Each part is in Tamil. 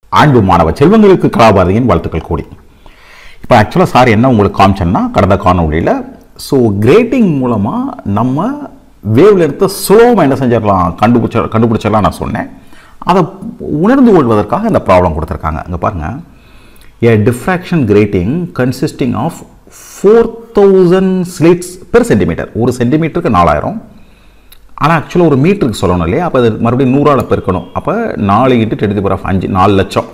அன்பு மாணவ செல்வங்களுக்கு கலாபாரதியின் வாழ்த்துக்கள் கூடி இப்போ ஆக்சுவலாக சார் என்ன உங்களுக்கு காமிச்சேன்னா கடந்த காணொலியில் ஸோ கிரேட்டிங் மூலமாக நம்ம வேவ் லென்த்தை ஸ்லோவாக என்ன செஞ்சிடலாம் கண்டுபிடிச்ச கண்டுபிடிச்சிடலாம் நான் சொன்னேன் அதை உணர்ந்து கொள்வதற்காக இந்த ப்ராப்ளம் கொடுத்துருக்காங்க இங்கே பாருங்கள் a diffraction grating consisting of four thousand slits per centimeter ஒரு சென்டிமீட்டருக்கு நாலாயிரம் ஆனால் ஆக்சுவலாக ஒரு மீட்டருக்கு சொல்லணும் இல்லையா அப்போ அது மறுபடியும் நூறால் பெருக்கணும் அப்போ நாலு இன்ட்டு டென் பவர் ஆஃப் அஞ்சு நாலு லட்சம்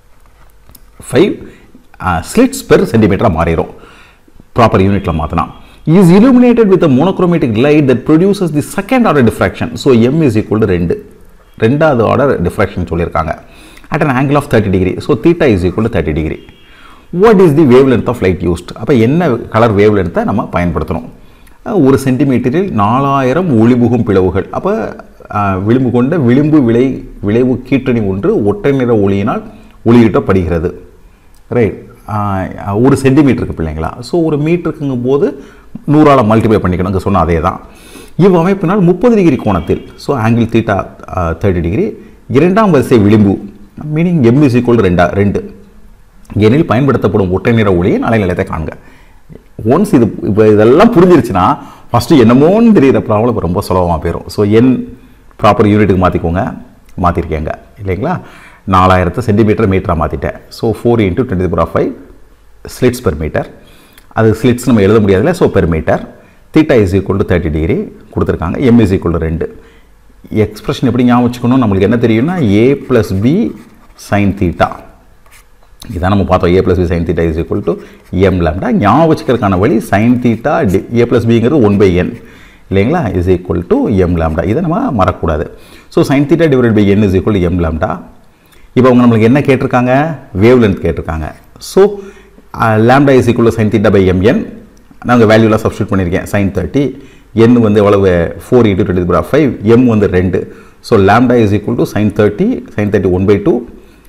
ஃபைவ் ஸ்லிட்ஸ் பெர் சென்டிமீட்டராக மாறிடும் ப்ராப்பர் யூனிட்டில் மாற்றினா is illuminated with a monochromatic light that produces the second order diffraction so m is equal to ரெண்டு ரெண்டாவது ஆர்டர் டிஃப்ராக்ஷன் சொல்லியிருக்காங்க at an angle of 30 degree so theta is equal to 30 degree what is the wavelength of light used அப்போ என்ன கலர் வேவ் லென்த்தை நம்ம பயன்படுத்தணும் அஹ் ஒரு சென்டிமீட்டரில் நாலாயிரம் ஒளிபுகும் பிளவுகள் அப்போ விளிம்பு கொண்ட விளிம்பு விளை விளைவு கீற்றணி ஒன்று ஒற்றை நிற ஒளியினால் ஒளியிட்டப்படுகிறது ரைட் ஒரு சென்டிமீட்டருக்கு பிள்ளைங்களா ஸோ ஒரு மீட்டருக்குங்கும் போது நூறால் மல்டிப்ளை பண்ணிக்கணும் இங்கே சொன்ன அதே தான் இவ் அமைப்பினால் முப்பது டிகிரி கோணத்தில் so angle theta thirty degree இரண்டாம் வரிசை விளிம்பு மீனிங் எம் இஸ் ஈக்குவல் ரெண்டா ரெண்டு எனில் பயன்படுத்தப்படும் ஒற்றை நிற ஒளியின் அலைநிலையத்தை காண்க ஒன்ஸ் இது இப்போ இதெல்லாம் புரிஞ்சிருச்சுன்னா ஃபஸ்ட்டு என்னமோன்னு தெரியிற ப்ராப்ளம் இப்போ ரொம்ப சுலபமாக போயிடும் ஸோ என் ப்ராப்பர் யூனிட்டுக்கு மாற்றிக்கோங்க மாற்றிருக்கேங்க இல்லைங்களா நாலாயிரத்து சென்டிமீட்டர் மீட்டராக மாற்றிட்டேன் so four into twenty power five slits per meter அது ஸ்லிட்ஸ் நம்ம எழுத முடியாதுல்ல so per meter theta is equal to thirty degree கொடுத்துருக்காங்க எம் இஸ் ஈக்குவல் டு ரெண்டு எக்ஸ்பிரஷன் எப்படி ஞாபகம் வச்சுக்கணும் நம்மளுக்கு என்ன தெரியும்னா A plus B sine theta இதான் நம்ம பார்த்தோம் A plus B sine theta is equal to M lambda ஞாபகம் வச்சுக்கிறதுக்கான வழி sine theta D A plus பிங்கிறது ஒன் பை என் இல்லைங்களா is equal to M lambda இதை நம்ம மறக்கக்கூடாது so sine theta divide by N is equal to M lambda இப்போ அவங்க நம்மளுக்கு என்ன கேட்டிருக்காங்க வேவ் லென்த் கேட்டிருக்காங்க so lambda is equal to sine theta by MN நாங்கள் வேல்யூலாம் சப்ஸ்டியூட் பண்ணியிருக்கேன் சைன் தேர்ட்டி என் வந்து எவ்வளவு four into twenty power five M வந்து ரெண்டு so lambda is equal to sine thirty sine thirty one by two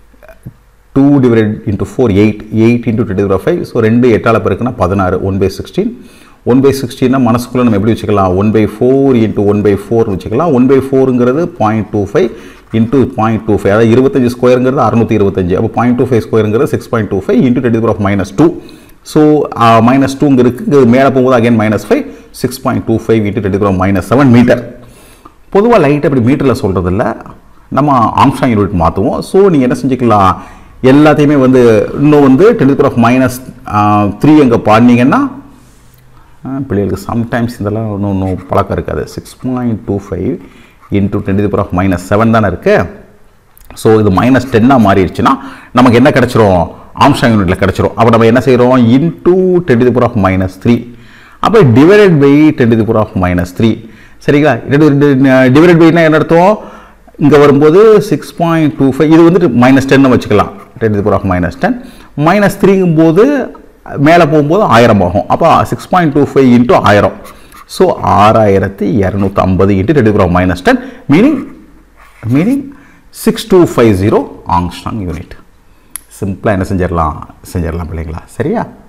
two divide into four eight eight into twenty power five so ரெண்டு எட்டால் பெருக்குன்னா பதினாறு one by sixteen one by சிக்ஸ்டீன்னா மனசுக்குள்ளே நம்ம எப்படி வச்சுக்கலாம் one by four into one by four வச்சுக்கலாம் ஒன் பை ஃபோருங்கிறது point two five into point two five அதாவது இருபத்தஞ்சு ஸ்கொயருங்கிறது அறுநூற்றி இருபத்தஞ்சு அப்போ பாயிண்ட் டூ ஃபைவ் ஸ்கொயருங்கிறது six point two five into twenty power of minus two so minus டூங்க இருக்குது மேலே போகும்போது again minus five six point two five into twenty power minus seven meter பொதுவாக லைட் அப்படி மீட்டரில் சொல்கிறதில்ல நம்ம ஆம்ஸ்டாங் யூனிட் மாற்றுவோம் ஸோ நீங்கள் என்ன செஞ்சுக்கலாம் எல்லாத்தையுமே வந்து இன்னும் வந்து ten power of minus three அங்கே பாடினீங்கன்னா பிள்ளைகளுக்கு சம்டைம்ஸ் இதெல்லாம் ஒன்றும் ஒன்றும் பழக்கம் இருக்காது six point two five into ten power of minus seven தானே இருக்குது ஸோ இது மைனஸ் டென்னாக மாறிடுச்சுன்னா நமக்கு என்ன கிடச்சிரும் ஆம்ஸ்டாங் யூனிட்டில் கிடச்சிரும் அப்போ நம்ம என்ன செய்கிறோம் into ten power of minus three அப்போ divided by ten power of minus three சரிங்களா டிவைடட் பைனா என்ன அர்த்தம் இங்கே வரும்போது சிக்ஸ் பாயிண்ட் டூ ஃபைவ் இது வந்துட்டு மைனஸ் டென்னு வச்சுக்கலாம் ten power of minus ten minus த்ரீங்கும் போது மேலே போகும்போது ஆயிரம் ஆகும் அப்போ six point two five into ஆயிரம் ஸோ ஆறாயிரத்தி இரநூத்தி ஐம்பது into ten power of minus ten meaning meaning six two five zero angstrom unit சிம்பிளாக என்ன செஞ்சிடலாம் செஞ்சிடலாம் பிள்ளைங்களா சரியா